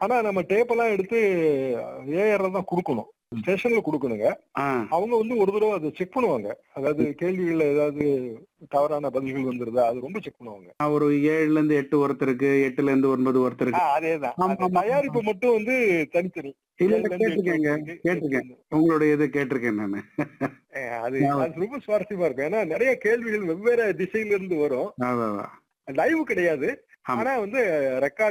ஆனா நம்ம டேப் எல்லாம் எடுத்து ஏஆர்ல தான் கொடுக்கணும் ஸ்டேஷன்ல கொடுக்கணுங்க ஆ அவங்க வந்து ஒரு தடவை அதை செக் பண்ணுவாங்க அதாவது கேள்விகள்ல ஏதாவது தவறான பதில்கள் வந்துருதா அது ரொம்ப செக் பண்ணுவாங்க ஒரு ஏழுல இருந்து எட்டு ஒருத்தருக்கு எட்டுல இருந்து ஒன்பது ஒருத்தருக்கு அதேதான் ஆமா, அந்த ஆமா. தயாரிப்பு மட்டும் வந்து தனித்தனி இல்ல ஏழுல இருந்து எட்டு கேட்டிருக்கேங்க ஒருத்தருக்கு கேட்டிருக்கேன் எட்டு உங்களுடைய இது கேட்டிருக்கேன் நானு அஹ் அது அது ரொம்ப சுவாரஸ்யமா இருக்கும் ஏன்னா நிறைய கேள்விகள் வெவ்வேறு திசையில இருந்து வரும் அதான், அதான். லைவ் கிடையாது ஆமா. ஆனா வந்து ரெக்கார்ட்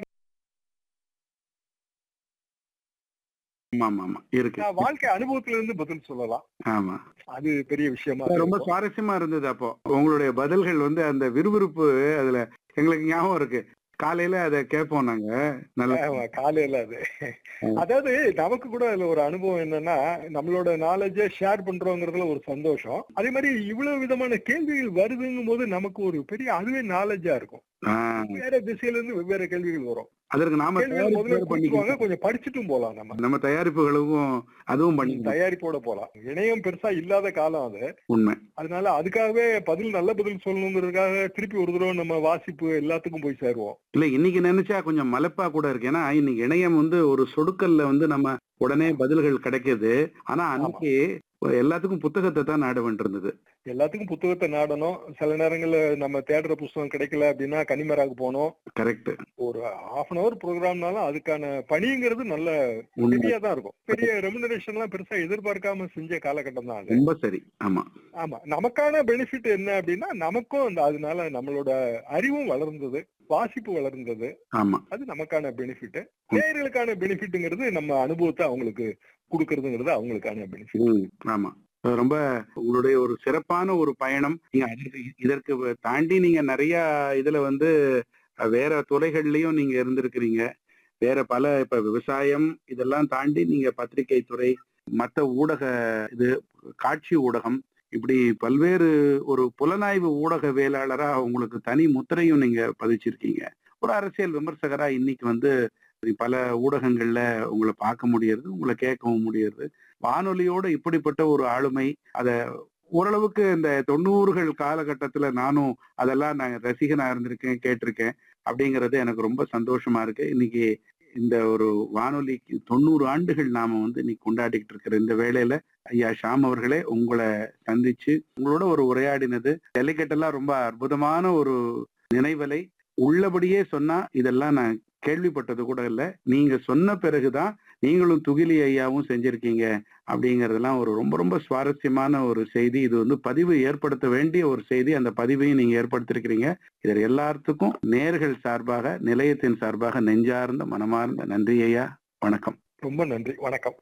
ஆமா ஆமா ஆமா இருக்கு வாழ்க்கை அனுபவத்துல இருந்து பதில் சொல்லலாம் ஆமா அது பெரிய விஷயமா அது ரொம்ப இருக்கும். சுவாரஸ்யமா இருந்தது அப்போ உங்களுடைய பதில்கள் வந்து அந்த விறுவிறுப்பு அதுல எங்களுக்கு ஞாபகம் இருக்கு காலையில அதை கேட்போம் நாங்க நல்லா ஆமா, காலையில அது அதாவது நமக்கு கூட அதுல ஒரு அனுபவம் என்னன்னா நம்மளோட நாலேஜ ஷேர் பண்றோங்கிறதுல ஒரு சந்தோஷம் அதே மாதிரி இவ்வளவு விதமான கேள்விகள் வருதுங்கும் போது நமக்கு ஒரு பெரிய அதுவே நாலேஜா இருக்கும் ஆ, வேற திசையில இருந்து வெவ்வேறு கேள்விகள் வரும் அதற்கு நாம கேள்விகள் முதல்ல தயாரிப்பு கொடுத்துருவாங்க பண்ணிக்கலாம் கொஞ்சம் படிச்சுட்டும் போலாம் நம்ம நம்ம தயாரிப்புகளுக்கும் அதுவும் பண்ணிக்கலாம் தயாரிப்போட போலாம் இணையம் பெருசா இல்லாத காலம் அது உண்மை அதனால அதுக்காகவே பதில் நல்ல பதில் சொல்லணுங்கிறதுக்காக திருப்பி ஒரு தடவை நம்ம வாசிப்பு எல்லாத்துக்கும் போய் சேருவோம் இல்ல இன்னைக்கு நினைச்சா கொஞ்சம் மலைப்பா கூட இருக்கு ஏன்னா இன்னைக்கு இணையம் வந்து ஒரு சொடுக்கல்ல வந்து நம்ம உடனே பதில்கள் கிடைக்குது ஆனா அன்னைக்கு எல்லாத்துக்கும் புத்தகத்தை தான் நாட வேண்டியிருந்தது எல்லாத்துக்கும் புத்தகத்தை நாடணும் சில நேரங்கள்ல நம்ம தேடுற புத்தகம் கிடைக்கல அப்படின்னா கனிமராக்கு போனோம் கரெக்ட் ஒரு ஹாஃப் அன் அவர் ப்ரோக்ராம்னாலும் அதுக்கான பணிங்கிறது நல்ல உண்மை ஹெவியா தான் இருக்கும் பெரிய ரெமுனரேஷன் எல்லாம் பெருசா எதிர்பார்க்காம செஞ்ச காலகட்டம் தான் அது ரொம்ப சரி ஆமா ஆமா நமக்கான பெனிஃபிட் என்ன அப்படின்னா நமக்கும் அந்த அதனால நம்மளோட அறிவும் வளர்ந்தது வாசிப்பு வளர்ந்தது ஆமா அது நமக்கான பெனிஃபிட் நேயர்களுக்கான பெனிஃபிட்ங்கிறது நம்ம அனுபவத்தை அவங்களுக்கு கொடுக்கறதுங்கிறது அவங்களுக்கான பெனிஃபிட் ம், ஆமா அது ரொம்ப உங்களுடைய ஒரு சிறப்பான ஒரு பயணம் நீங்க அதற்கு இதற்கு தாண்டி நீங்க நிறைய இதுல வந்து அஹ், வேற துறைகள்லயும் நீங்க இருந்திருக்கிறீங்க வேற பல இப்ப விவசாயம் இதெல்லாம் தாண்டி நீங்க பத்திரிகை துறை மத்த ஊடக இது காட்சி ஊடகம் இப்படி பல்வேறு ஒரு புலனாய்வு ஊடக வேளாளரா உங்களுக்கு தனி முத்திரையும் நீங்க பதிச்சிருக்கீங்க ஒரு அரசியல் விமர்சகரா இன்னைக்கு வந்து பல ஊடகங்கள்ல உங்களை பார்க்க முடியறது உங்களை கேட்கவும் முடியறது வானொலியோட இப்படிப்பட்ட ஒரு ஆளுமை அத ஓரளவுக்கு இந்த தொண்ணூறுகள் காலகட்டத்துல நானும் அதெல்லாம் நான் ரசிகனா இருந்திருக்கேன் கேட்டிருக்கேன் அப்படிங்கிறது எனக்கு ரொம்ப சந்தோஷமா இருக்கு இன்னைக்கு இந்த ஒரு வானொலிக்கு தொண்ணூறு ஆண்டுகள் நாம வந்து இன்னைக்கு கொண்டாடிக்கிட்டு இருக்கிற இந்த வேளையில ஐயா ஷாம் அவர்களே உங்களை சந்திச்சு உங்களோட ஒரு உரையாடினது டெலிகேட் எல்லாம் ரொம்ப அற்புதமான ஒரு நினைவலை உள்ளபடியே சொன்னா இதெல்லாம் நான் கேள்விப்பட்டது கூட இல்லை நீங்க சொன்ன பிறகுதான் நீங்களும் துகிலி ஐயாவும் செஞ்சிருக்கீங்க அப்படிங்கறதெல்லாம் ஒரு ரொம்ப ரொம்ப சுவாரஸ்யமான ஒரு செய்தி இது வந்து பதிவு ஏற்படுத்த வேண்டிய ஒரு செய்தி அந்த பதிவையும் நீங்க ஏற்படுத்திருக்கிறீங்க இதில் எல்லாத்துக்கும் நேர்கள் சார்பாக நிலையத்தின் சார்பாக நெஞ்சார்ந்த மனமார்ந்த நன்றி ஐயா வணக்கம் ரொம்ப நன்றி வணக்கம்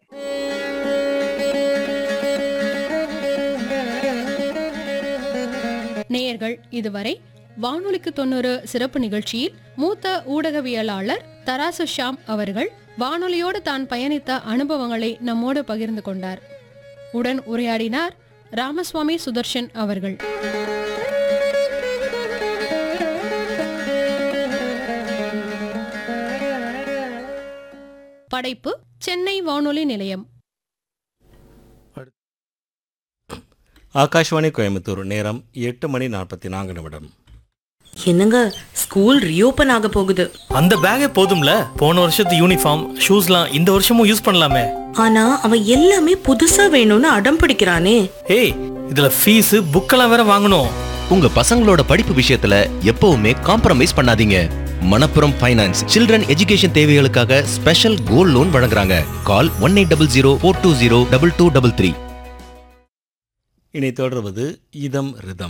நேயர்கள் இதுவரை வானொலிக்கு தொண்ணூறு சிறப்பு நிகழ்ச்சியில் மூத்த ஊடகவியலாளர் தராசு ஷாம் அவர்கள் வானொலியோடு தான் பயணித்த அனுபவங்களை நம்மோடு பகிர்ந்து கொண்டார் உடன் உரையாடினார் ராமசுவாமி சுதர்ஷன் அவர்கள் படைப்பு சென்னை வானொலி நிலையம் ஆகாஷ்வாணி கோயம்புத்தூர் நேரம் எட்டு மணி நாற்பத்தி நான்கு நிமிடம் என்னங்க ஸ்கூல் ரீஓபன் ஆக போகுது அந்த பேக்கே போதும்ல போன வருஷத்து யூனிஃபார்ம் ஷூஸ்லாம் இந்த வருஷமும் யூஸ் பண்ணலாமே ஆனா அவன் எல்லாமே புதுசா வேணும்னு அடம் பிடிக்கிறானே ஏய் இதுல ஃபீஸ் புக்கெல்லாம் வேற வாங்கணும் உங்க பசங்களோட படிப்பு விஷயத்துல எப்பவுமே காம்ப்ரமைஸ் பண்ணாதீங்க மணப்புரம் ஃபைனான்ஸ் சில்ட்ரன் எஜுகேஷன் தேவைகளுக்காக ஸ்பெஷல் கோல்ட் லோன் வழங்குறாங்க call one eight double zero four two zero double two double three இனி தொடர்வது இதம் ரிதம்